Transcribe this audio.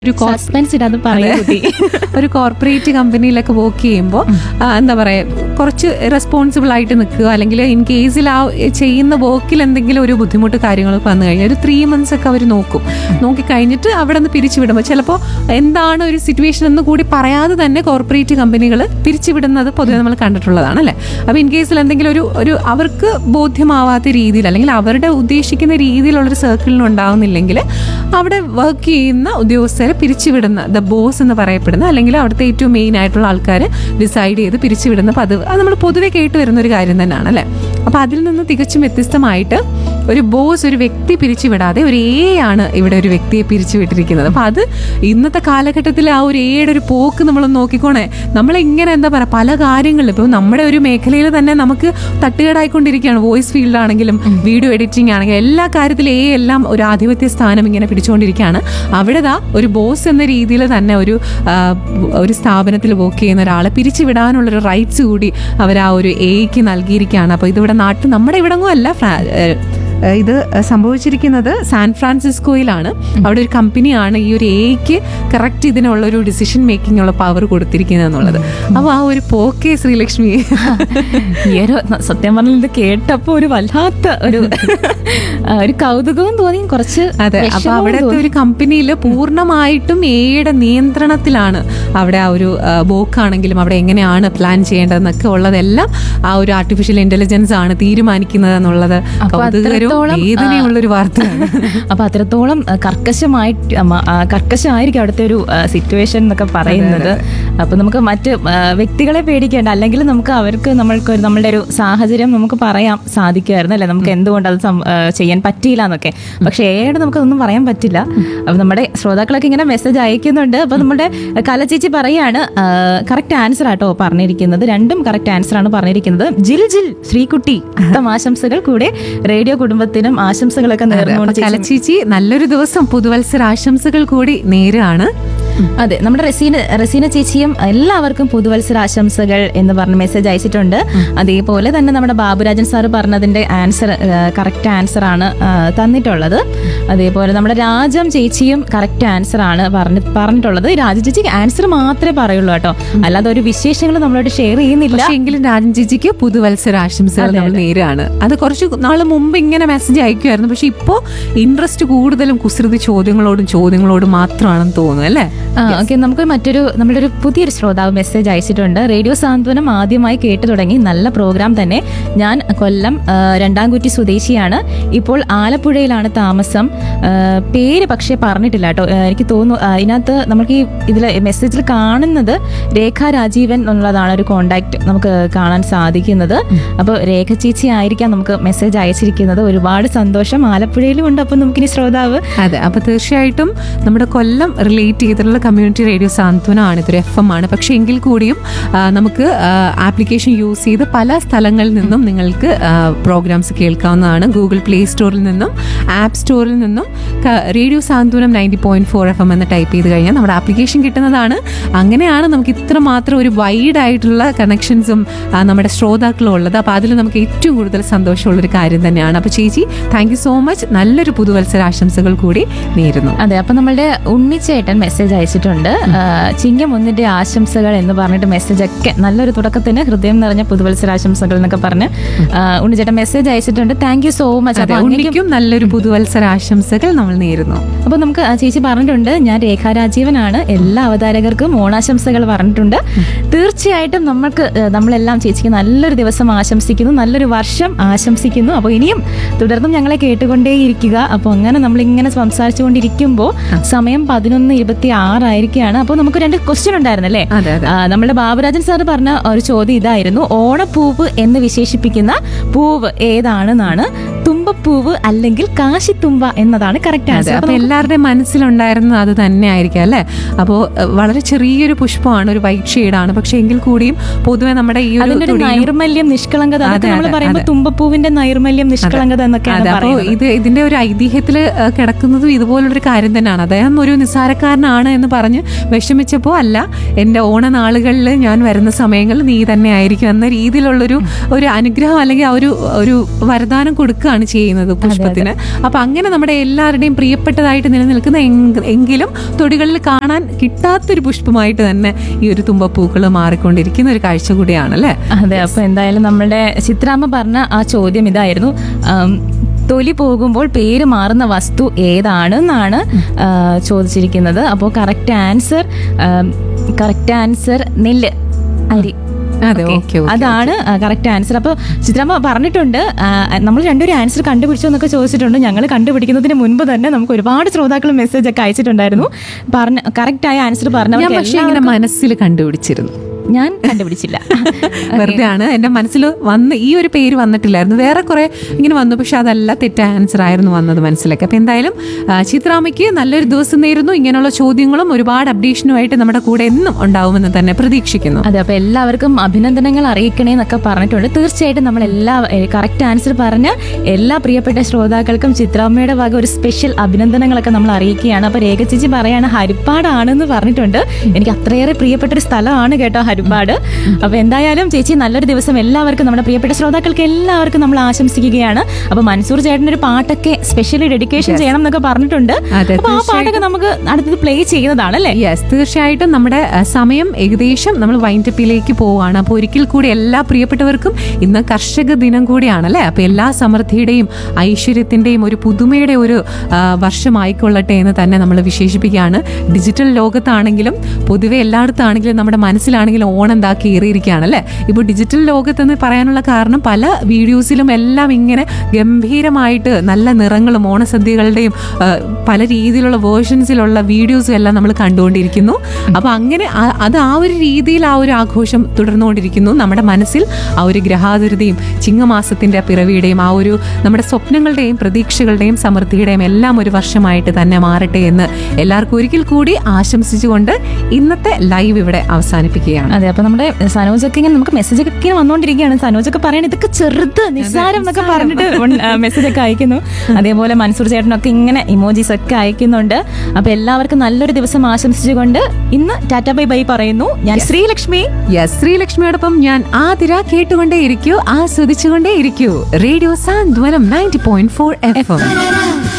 ഒരു കോ- സസ്പെൻസ് ഇടാതെ പറയൂ കുട്ടി ഒരു കോർപ്പറേറ്റ് കമ്പനിയിലൊക്കെ വർക്ക് ചെയ്യുമ്പോൾ എന്താ പറയുക കുറച്ച് റെസ്പോൺസിബിൾ ആയിട്ട് നിൽക്കുക അല്ലെങ്കിൽ ഇൻ കേസിൽ ആ ചെയ്യുന്ന വർക്കിൽ എന്തെങ്കിലും ഒരു ബുദ്ധിമുട്ട് കാര്യങ്ങളൊക്കെ വന്നു കഴിഞ്ഞാൽ ഒരു ത്രീ മന്ത്സ് ഒക്കെ അവർ നോക്കും നോക്കി കഴിഞ്ഞിട്ട് അവിടെ നിന്ന് പിരിച്ചുവിടുമ്പോൾ ചിലപ്പോൾ എന്താണ് ഒരു സിറ്റുവേഷൻ എന്ന് കൂടി പറയാതെ തന്നെ കോർപ്പറേറ്റ് കമ്പനികൾ പിരിച്ചുവിടുന്നത് പൊതുവെ നമ്മൾ കണ്ടിട്ടുള്ളതാണ് അല്ലേ അപ്പോൾ ഇൻ കേസിൽ എന്തെങ്കിലും ഒരു ഒരു അവർക്ക് ബോധ്യമാവാത്ത രീതിയിൽ അല്ലെങ്കിൽ അവരുടെ ഉദ്ദേശിക്കുന്ന രീതിയിലുള്ളൊരു സർക്കിളിന് ഉണ്ടാവുന്നില്ലെങ്കിൽ അവിടെ വർക്ക് ചെയ്യുന്ന ഉദ്യോഗസ്ഥരെ പിരിച്ചുവിടുന്ന ദ ബോസ് എന്ന് പറയപ്പെടുന്ന അല്ലെങ്കിൽ അവിടുത്തെ ഏറ്റവും മെയിൻ ആയിട്ടുള്ള ആൾക്കാർ ഡിസൈഡ് ചെയ്ത് പിരിച്ചുവിടുന്ന പതിവ് അത് നമ്മൾ പൊതുവെ കേട്ട് വരുന്ന ഒരു കാര്യം തന്നെയാണ് അല്ലേ അപ്പോൾ അതിൽ നിന്ന് തികച്ചും വ്യത്യസ്തമായിട്ട് ഒരു ബോസ് ഒരു വ്യക്തി പിരിച്ചുവിടാതെ ഒരു എ ആണ് ഇവിടെ ഒരു വ്യക്തിയെ പിരിച്ചുവിട്ടിരിക്കുന്നത് അപ്പോൾ അത് ഇന്നത്തെ കാലഘട്ടത്തിൽ ആ ഒരു എയുടെ ഒരു പോക്ക് നമ്മൾ നോക്കിക്കോണേ നമ്മളിങ്ങനെ എന്താ പറയുക പല കാര്യങ്ങളിലും ഇപ്പോൾ നമ്മുടെ ഒരു മേഖലയിൽ തന്നെ നമുക്ക് തട്ടുകേടായിക്കൊണ്ടിരിക്കുകയാണ് വോയിസ് ഫീൽഡാണെങ്കിലും വീഡിയോ എഡിറ്റിംഗ് ആണെങ്കിലും എല്ലാ കാര്യത്തിലും എ എല്ലാം ഒരു ആധിപത്യ സ്ഥാനം ഇങ്ങനെ പിടിച്ചുകൊണ്ടിരിക്കുകയാണ് അവിടെ ദാ ഒരു ബോസ് എന്ന രീതിയിൽ തന്നെ ഒരു ആ, ഒരു സ്ഥാപനത്തിൽ വർക്ക് ചെയ്യുന്ന ഒരാളെ പിരിച്ചുവിടാനുള്ളൊരു റൈറ്റ്സ് കൂടി അവർ ആ ഒരു എയ്ക്ക് നൽകിയിരിക്കുകയാണ് അപ്പോൾ ഇതിവിടെ നാട്ടിൽ നമ്മുടെ ഇവിടെങ്ങും അല്ല ഫ്രാ- ഏഹ് ഏഹ് ഇത് സംഭവിച്ചിരിക്കുന്നത് സാൻ ഫ്രാൻസിസ്കോയിലാണ് അവിടെ ഒരു കമ്പനിയാണ് ഈ ഒരു എയ്ക്ക് കറക്റ്റ് ഇതിനുള്ള ഒരു ഡിസിഷൻ മേക്കിംഗ് ഉള്ള പവർ കൊടുത്തിരിക്കുന്നത് എന്നുള്ളത് അപ്പോൾ ആ ഒരു പോക്കെ ശ്രീലക്ഷ്മി ഈ ഒരു സത്യം പറഞ്ഞാൽ ഇത് കേട്ടപ്പോ ഒരു വല്ലാത്ത ഒരു ആ, ഒരു കൗതുകവും തോന്നി കുറച്ച് അതെ അപ്പൊ വിഷമവും അവിടുത്തെ തോന്നി. ഒരു കമ്പനിയിൽ പൂർണ്ണമായിട്ടും എയുടെ നിയന്ത്രണത്തിലാണ് അവിടെ ആ ഒരു ബോക്കാണെങ്കിലും അവിടെ എങ്ങനെയാണ് പ്ലാൻ ചെയ്യേണ്ടതെന്നൊക്കെ ഉള്ളതെല്ലാം ആ ഒരു ആർട്ടിഫിഷ്യൽ ഇന്റലിജൻസ് ആണ് തീരുമാനിക്കുന്നത് എന്നുള്ളത് അപ്പൊ കൗതുകരവും അത്രത്തോളം, വേദനയുള്ളൊരു വാർത്തയാണ് അപ്പൊ അത്രത്തോളം ആ, കർക്കശമായിട്ട് അമ്മ, ആ, കർക്കശമായിരിക്കും അവിടുത്തെ ഒരു സിറ്റുവേഷൻ എന്നൊക്കെ പറയുന്നത് അപ്പൊ നമുക്ക് മറ്റ് ആ, വ്യക്തികളെ പേടിക്കേണ്ട അല്ലെങ്കിൽ നമുക്ക് അവർക്ക് നമ്മൾക്ക് ഒരു- നമ്മളുടെ ഒരു സാഹചര്യം നമുക്ക് പറയാൻ സാധിക്കുമായിരുന്നു അല്ലെ നമുക്ക് എന്തുകൊണ്ട് അത് സം- ആ, ചെയ്യാൻ പറ്റിയില്ല എന്നൊക്കെ പക്ഷെ ഏടെ നമുക്കതൊന്നും പറയാൻ പറ്റില്ല അപ്പൊ നമ്മുടെ ശ്രോതാക്കളൊക്കെ ഇങ്ങനെ മെസ്സേജ് അയക്കുന്നുണ്ട് അപ്പൊ നമ്മുടെ കലച്ചേച്ചി പറയാണ് കറക്റ്റ് ആൻസർ ആട്ടോ പറഞ്ഞിരിക്കുന്നത് രണ്ടും കറക്റ്റ് ആൻസർ ആണ് പറഞ്ഞിരിക്കുന്നത് ജിൽ ജിൽ ശ്രീകുട്ടി അത്തം ആശംസകൾ കൂടെ റേഡിയോ കുടുംബത്തിനും ആശംസകളൊക്കെ നേർന്നുകൊണ്ട് ചേച്ചി- കലച്ചീച്ചി നല്ലൊരു ദിവസം പുതുവത്സര ആശംസകൾ കൂടി നേരാണ് അതെ നമ്മുടെ റസീന റസീന ചേച്ചിയും എല്ലാവർക്കും പുതുവത്സര ആശംസകൾ എന്ന് പറഞ്ഞ് മെസ്സേജ് അയച്ചിട്ടുണ്ട് അതേപോലെ തന്നെ നമ്മുടെ ബാബുരാജൻ സാറ് പറഞ്ഞതിന്റെ ആൻസർ കറക്റ്റ് ആൻസർ ആണ് ആ, തന്നിട്ടുള്ളത് അതേപോലെ നമ്മുടെ രാജം ചേച്ചിയും കറക്റ്റ് ആൻസർ ആണ് പറഞ്ഞ് പറഞ്ഞിട്ടുള്ളത് രാജ ചേച്ചി ആൻസർ മാത്രമേ പറയുള്ളൂ കേട്ടോ അല്ലാതെ ഒരു വിശേഷങ്ങൾ നമ്മളോട് ഷെയർ ചെയ്യുന്നില്ല പക്ഷേ എങ്കിലും രാജൻ ചേച്ചിക്ക് പുതുവത്സര ആശംസകൾ നമ്മൾ നേരാണ് അത് കുറച്ച് നാള് മുമ്പ് ഇങ്ങനെ മെസ്സേജ് അയക്കുമായിരുന്നു പക്ഷെ ഇപ്പോൾ ഇൻട്രസ്റ്റ് കൂടുതലും കുസൃതി ചോദ്യങ്ങളോടും ചോദ്യങ്ങളോടും മാത്രമാണെന്ന് തോന്നുന്നു അല്ലേ ആ ഓക്കെ നമുക്ക് മറ്റൊരു നമ്മുടെ ഒരു പുതിയൊരു ശ്രോതാവ് മെസ്സേജ് അയച്ചിട്ടുണ്ട് റേഡിയോ സാന്ത്വനം ആദ്യമായി കേട്ടു തുടങ്ങി നല്ല പ്രോഗ്രാം തന്നെ ഞാൻ കൊല്ലം ആ, രണ്ടാംകുറ്റി സ്വദേശിയാണ് ഇപ്പോൾ ആലപ്പുഴയിലാണ് താമസം ആ, പേര് പക്ഷേ പറഞ്ഞിട്ടില്ല കേട്ടോ ആ, എനിക്ക് തോന്നുന്നു ആ, ഇതിനകത്ത് നമുക്ക് ഈ ഇതിൽ മെസ്സേജിൽ കാണുന്നത് രേഖ രാജീവൻ എന്നുള്ളതാണ് ഒരു കോണ്ടാക്ട് നമുക്ക് കാണാൻ സാധിക്കുന്നത് അപ്പോൾ രേഖ ചേച്ചി ആയിരിക്കാം നമുക്ക് മെസ്സേജ് അയച്ചിരിക്കുന്നത് ഒരുപാട് സന്തോഷം ആലപ്പുഴയിലും ഉണ്ട് അപ്പോൾ നമുക്കിനി ശ്രോതാവ് അതെ അപ്പൊ തീർച്ചയായിട്ടും നമ്മുടെ കൊല്ലം റിലേറ്റ് ചെയ്തിട്ടുള്ള കമ്മ്യൂണിറ്റി റേഡിയോ സാന്ത്വനമാണ് ഇതൊരു എഫ് എം ആണ് പക്ഷെ എങ്കിൽ കൂടിയും ആ, നമുക്ക് ആപ്ലിക്കേഷൻ യൂസ് ചെയ്ത് പല സ്ഥലങ്ങളിൽ നിന്നും നിങ്ങൾക്ക് പ്രോഗ്രാംസ് കേൾക്കാവുന്നതാണ് ഗൂഗിൾ പ്ലേ സ്റ്റോറിൽ നിന്നും ആപ്പ് സ്റ്റോറിൽ നിന്നും ക- radio Santhwanam ninety point four F M എന്ന് ടൈപ്പ് ചെയ്ത് കഴിഞ്ഞാൽ നമ്മുടെ ആപ്ലിക്കേഷൻ കിട്ടുന്നതാണ് അങ്ങനെയാണ് നമുക്ക് ഇത്രമാത്രം ഒരു വൈഡ് ആയിട്ടുള്ള കണക്ഷൻസും നമ്മുടെ ശ്രോതാക്കളും ഉള്ളത് അപ്പോൾ അതിൽ നമുക്ക് ഏറ്റവും കൂടുതൽ സന്തോഷമുള്ളൊരു കാര്യം തന്നെയാണ് അപ്പോൾ ചേച്ചി താങ്ക് യു സോ മച്ച് നല്ലൊരു പുതുവത്സര ആശംസകൾ കൂടി നേരുന്നു അതെ അപ്പൊ നമ്മളുടെ ഉണ്ണിച്ചേട്ടൻ മെസ്സേജ് അയച്ചിട്ടുണ്ട് ആ, ചിങ്ങമൊന്നിന്റെ ആശംസകൾ എന്ന് പറഞ്ഞിട്ട് മെസ്സേജ് ഒക്കെ നല്ലൊരു തുടക്കത്തിന് ഹൃദയം നിറഞ്ഞ പുതുവത്സര ആശംസകൾ എന്നൊക്കെ പറഞ്ഞ് ആ, ഉണ്ണിച്ചേട്ടൻ മെസ്സേജ് അയച്ചിട്ടുണ്ട് താങ്ക് യു സോ മച്ച് അതെ അപ്പൊ അങ്ങേക്കും ഉണ്ണിക്കും നല്ലൊരു പുതുവത്സര ആശംസകൾ നമ്മൾ നേരുന്നു അപ്പൊ നമുക്ക് ആ ചേച്ചി പറഞ്ഞിട്ടുണ്ട് ഞാൻ രേഖാ രാജീവനാണ് എല്ലാ അവതാരകർക്കും ഓണാശംസകൾ പറഞ്ഞിട്ടുണ്ട് തീർച്ചയായിട്ടും നമ്മൾക്ക് ഏഹ്, നമ്മളെല്ലാം ചേച്ചിക്ക് നല്ലൊരു ദിവസം ആശംസിക്കുന്നു നല്ലൊരു വർഷം ആശംസിക്കുന്നു അപ്പോൾ ഇനിയും തുടർന്നും ഞങ്ങളെ കേട്ടുകൊണ്ടേയിരിക്കുക അപ്പോൾ അങ്ങനെ നമ്മളിങ്ങനെ സംസാരിച്ചുകൊണ്ടിരിക്കുമ്പോൾ സമയം പതിനൊന്ന് ഇരുപത്തി ആറായിരിക്കുകയാണ് അപ്പോൾ നമുക്ക് രണ്ട് ക്വസ്റ്റ്യൻ ഉണ്ടായിരുന്നല്ലേ അതെ അതെ ആ, നമ്മുടെ ബാബുരാജൻ സാർ പറഞ്ഞ ഒരു ചോദ്യം ഇതായിരുന്നു ഓണപ്പൂവ് എന്ന് വിശേഷിപ്പിക്കുന്ന പൂവ് ഏതാണെന്നാണ് തുമ്പപ്പൂവ് അല്ലെങ്കിൽ കാശിത്തുമ്പ എന്നതാണ് കറക്റ്റ് അതെ ആൻസർ അപ്പൊ എല്ലാവരുടെയും മനസ്സിലുണ്ടായിരുന്നത് അത് തന്നെ ആയിരിക്കും അല്ലേ അപ്പോൾ വളരെ ചെറിയൊരു പുഷ്പമാണ് ഒരു വൈറ്റ് ഷെയ്ഡാണ് പക്ഷെ എങ്കിൽ കൂടിയും പൊതുവെ നമ്മുടെ ഈ ഒരു അതിന്റെ ഒരു തൊടിയിലും- നൈർമല്യം നിഷ്കളങ്കത അതെ, അതൊക്കെ നമ്മൾ അതെ, പറയുമ്പോൾ അതെ. തുമ്പപ്പൂവിന്റെ നൈർമല്യം നിഷ്കളങ്കത എന്നൊക്കെയാണ് അതെ അപ്പോൾ പറയുന്നത് ഇത് ഇതിന്റെ ഒരു ഐതിഹ്യത്തിൽ കിടക്കുന്നതും ഇതുപോലുള്ളൊരു കാര്യം തന്നെയാണ് അദ്ദേഹം ഒരു നിസ്സാരക്കാരനാണ് എന്ന് പറഞ്ഞ് വിഷമിച്ചപ്പോൾ അല്ല എൻ്റെ ഓണനാളുകളിൽ ഞാൻ വരുന്ന സമയങ്ങളിൽ നീ തന്നെ ആയിരിക്കും എന്ന രീതിയിലുള്ളൊരു ഒരു അനുഗ്രഹം അല്ലെങ്കിൽ ആ ഒരു ഒരു വരദാനം കൊടുക്കുക കൊടുക്കുകയാണ് ചെയ്യുന്നത് പുഷ്പത്തിന് അപ്പൊ അങ്ങനെ നമ്മുടെ എല്ലാവരുടെയും പ്രിയപ്പെട്ടതായിട്ട് നിലനിൽക്കുന്ന എങ്- എങ്കിലും തൊടികളിൽ കാണാൻ കിട്ടാത്തൊരു പുഷ്പമായിട്ട് തന്നെ ഈ ഒരു തുമ്പപ്പൂക്കൾ മാറിക്കൊണ്ടിരിക്കുന്ന ഒരു കാഴ്ച കൂടിയാണ് അല്ലേ അതെ അപ്പൊ എന്തായാലും നമ്മളുടെ ചിത്രാമ്മ പറഞ്ഞ ആ ചോദ്യം ഇതായിരുന്നു ആം, തൊലി പോകുമ്പോൾ പേര് മാറുന്ന വസ്തു ഏതാണെന്നാണ് ആ, ചോദിച്ചിരിക്കുന്നത് അപ്പോൾ കറക്റ്റ് ആൻസർ കറക്റ്റ് ആൻസർ നെല്ല് അരി അതെ Okay. ഓക്കെ അതാണ് കറക്റ്റ് ആൻസർ അപ്പോൾ ചിത്രമ്മ പറഞ്ഞിട്ടുണ്ട് നമ്മൾ രണ്ടൊരു ആൻസർ കണ്ടുപിടിച്ചോ എന്നൊക്കെ ചോദിച്ചിട്ടുണ്ട് ഞങ്ങൾ കണ്ടുപിടിക്കുന്നതിന് മുൻപ് തന്നെ നമുക്ക് ഒരുപാട് ശ്രോതാക്കൾ മെസ്സേജ് ഒക്കെ അയച്ചിട്ടുണ്ടായിരുന്നു പറഞ്ഞ കറക്റ്റ് ആയ ആൻസർ ഞാൻ പറഞ്ഞവർക്ക് പക്ഷെ ഇങ്ങനെ മനസ്സിൽ കണ്ടുപിടിച്ചിരുന്നു ഞാൻ കണ്ടുപിടിച്ചില്ല വെറുതെ ആണ് എന്റെ മനസ്സിൽ വന്ന് ഈ ഒരു പേര് വന്നിട്ടില്ലായിരുന്നു വേറെ കുറെ ഇങ്ങനെ വന്നു പക്ഷെ അതല്ല തെറ്റായ ആൻസർ ആയിരുന്നു വന്നത് മനസ്സിലൊക്കെ അപ്പൊ എന്തായാലും ആ, ചിത്രാമ്മയ്ക്ക് നല്ലൊരു ദിവസം നേരുന്നു ഇങ്ങനെയുള്ള ചോദ്യങ്ങളും ഒരുപാട് അപ്ഡേഷനുമായിട്ട് നമ്മുടെ കൂടെ എന്നും ഉണ്ടാവുമെന്ന് തന്നെ പ്രതീക്ഷിക്കുന്നു അതെ അപ്പൊ എല്ലാവർക്കും അഭിനന്ദനങ്ങൾ അറിയിക്കണേ എന്നൊക്കെ പറഞ്ഞിട്ടുണ്ട് തീർച്ചയായിട്ടും നമ്മൾ എല്ലാ കറക്റ്റ് ആൻസർ പറഞ്ഞ എല്ലാ പ്രിയപ്പെട്ട ശ്രോതാക്കൾക്കും ചിത്രാമ്മയുടെ വക ഒരു സ്പെഷ്യൽ അഭിനന്ദനങ്ങളൊക്കെ നമ്മൾ അറിയിക്കുകയാണ് അപ്പൊ രേഖ ചേച്ചി പറയാണ് ഹരിപ്പാടാണെന്ന് പറഞ്ഞിട്ടുണ്ട് എനിക്ക് അത്രയേറെ പ്രിയപ്പെട്ട ഒരു സ്ഥലമാണ് കേട്ടോ ഹരിപ്പാട് അപ്പൊ എന്തായാലും ചേച്ചി നല്ലൊരു ദിവസം എല്ലാവർക്കും നമ്മുടെ പ്രിയപ്പെട്ട ശ്രോതാക്കൾക്ക് എല്ലാവർക്കും നമ്മൾ ആശംസിക്കുകയാണ് അപ്പൊ മൻസൂർ ചേട്ടൻ ഒരു പാട്ടൊക്കെ സ്പെഷ്യലി ഡെഡിക്കേഷൻ ചെയ്യണം എന്നൊക്കെ പറഞ്ഞിട്ടുണ്ട് അതെ, അപ്പൊ ആ പാട്ടൊക്കെ നമുക്ക് അടുത്തത് പ്ലേ ചെയ്യുന്നതാണല്ലേ യെസ് തീർച്ചയായിട്ടും നമ്മുടെ ആ, സമയം ഏകദേശം നമ്മൾ വൈൻഡപ്പിലേക്ക് പോവുകയാണ് അപ്പോൾ ഒരിക്കൽ കൂടി എല്ലാ പ്രിയപ്പെട്ടവർക്കും ഇന്ന് കർഷക ദിനം കൂടിയാണല്ലേ അപ്പോൾ എല്ലാ സമൃദ്ധിയുടെയും ഐശ്വര്യത്തിന്റെയും ഒരു പുതുമയുടെ ഒരു ആ, വർഷമായിക്കൊള്ളട്ടെ എന്ന് തന്നെ നമ്മൾ വിശേഷിപ്പിക്കുകയാണ് ഡിജിറ്റൽ ലോകത്താണെങ്കിലും പൊതുവെ എല്ലായിടത്താണെങ്കിലും നമ്മുടെ മനസ്സിലാണെങ്കിലും ഓണം എന്താ കയറിയിരിക്കുകയാണ് അല്ലേ ഇപ്പോൾ ഡിജിറ്റൽ ലോകത്തെന്ന് പറയാനുള്ള കാരണം പല വീഡിയോസിലും എല്ലാം ഇങ്ങനെ ഗംഭീരമായിട്ട് നല്ല നിറങ്ങളും ഓണസദ്യകളുടെയും ആ, പല രീതിയിലുള്ള വേർഷൻസിലുള്ള വീഡിയോസും എല്ലാം നമ്മൾ കണ്ടുകൊണ്ടിരിക്കുന്നു അപ്പോൾ അങ്ങനെ ആ- അത് ആ ഒരു രീതിയിൽ ആ ഒരു ആഘോഷം തുടർന്നുകൊണ്ടിരിക്കുന്നു നമ്മുടെ മനസ്സിൽ ആ ഒരു ഗ്രഹാതുരതയും ചിങ്ങമാസത്തിന്റെ പിറവിയുടെയും ആ ഒരു നമ്മുടെ സ്വപ്നങ്ങളുടെയും പ്രതീക്ഷകളുടെയും സമൃദ്ധിയുടെയും എല്ലാം ഒരു വർഷമായിട്ട് തന്നെ മാറട്ടെ എന്ന് എല്ലാവർക്കും ഒരിക്കൽ കൂടി ആശംസിച്ചുകൊണ്ട് ഇന്നത്തെ ലൈവ് ഇവിടെ അവസാനിപ്പിക്കുകയാണ് അതെ അപ്പൊ നമ്മുടെ സനോജൊക്കെ ഇങ്ങനെ നമുക്ക് മെസ്സേജ് ഒക്കെ ഇങ്ങനെ വന്നുകൊണ്ടിരിക്കുകയാണ് സനോജൊക്കെ പറയണ ഇതൊക്കെ ചെറുത് നിസ്സാരം എന്നൊക്കെ പറഞ്ഞിട്ട് മെസ്സേജ് ഒക്കെ അയക്കുന്നു അതേപോലെ മൻസൂർ ചേട്ടനൊക്കെ ഇങ്ങനെ ഇമോജീസ് ഒക്കെ അയക്കുന്നുണ്ട് അപ്പൊ എല്ലാവർക്കും നല്ലൊരു ദിവസം ആശംസിച്ചുകൊണ്ട് ഇന്ന് ടാറ്റ ബൈ ബൈ പറയുന്നു ഞാൻ ശ്രീലക്ഷ്മി യെസ് ശ്രീലക്ഷ്മിയോടൊപ്പം ഞാൻ ആതിര കേട്ടുകൊണ്ടേ ഇരിക്കൂ ആസ്വദിച്ചുകൊണ്ടേ ഇരിക്കൂ radio Santhwanam ninety point four F M